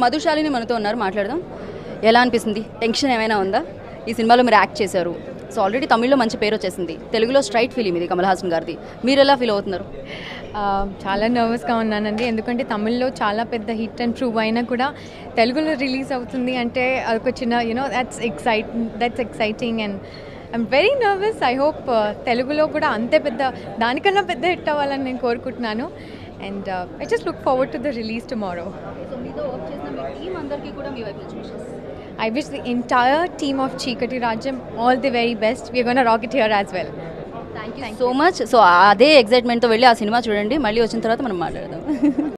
మధుశాలిని మనతో ఉన్నారు మాట్లాడదాం ఎలా అనిపిస్తుంది టెన్షన్ ఏమైనా ఉందా ఈ సినిమాలో మీరు యాక్ట్ చేశారు సో ఆల్రెడీ తమిళ్లో మంచి పేరు వచ్చేసింది తెలుగులో స్ట్రైట్ ఫిలిం ఇది కమల్ హాసన్ గారిది మీరు ఎలా ఫీల్ అవుతున్నారు ఆ, చాలా నర్వస్గా ఉన్నానండి ఎందుకంటే తమిళ్లో చాలా పెద్ద హిట్ అండ్ ప్రూవ్ అయినా కూడా తెలుగులో రిలీజ్ అవుతుంది అంటే అదొక చిన్న you know that's excite that's exciting and I'm very nervous I hope తెలుగులో కూడా అంతే పెద్ద దానికన్నా పెద్ద హిట్ అవ్వాలని నేను కోరుకుంటున్నాను and I just look forward to the release tomorrow so మీతో వర్క్ చేసిన మీ టీం అందరికీ కూడా మీ వైపు I wish the entire team of Chikati Rajam all the very best. We're going to rock it here as well. Thank you so much so అదే ఎగ్జైట్మెంట్తో వెళ్ళి ఆ సినిమా చూడండి మళ్ళీ వచ్చిన తర్వాత మనం మాట్లాడదాం